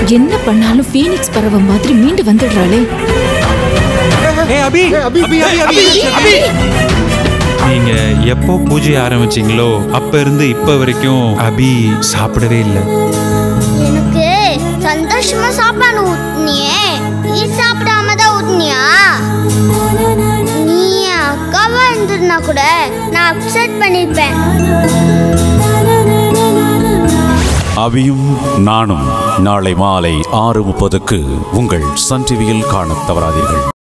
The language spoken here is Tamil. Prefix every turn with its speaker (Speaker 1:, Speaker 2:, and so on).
Speaker 1: என்ன பண்ணாலும் ஃபீனிக்ஸ் பறவை மாதிரி மீண்டு வந்துடுறாளே
Speaker 2: ஏய் அபி அபி அபி அபி அபி நீங்க எப்போ பூஜை ஆரம்பிச்சீங்களோ அப்ப இருந்து இப்ப வரைக்கும் அபி சாப்பிடவே இல்லை
Speaker 3: எனக்கு சந்தோஷமா சாப்பாடு ஊட்டினியே நீ சாப்பிடாம தான் ஊட்டினியா நீ என் அக்காவா இருந்திருந்தா கூட நான் அப்செட் பண்ணிருப்பேன்
Speaker 4: அபியும் நானும் நாளை மாலை ஆறு முப்பதுக்கு உங்கள் சன் டிவியில் காணத் தவறாதீர்கள்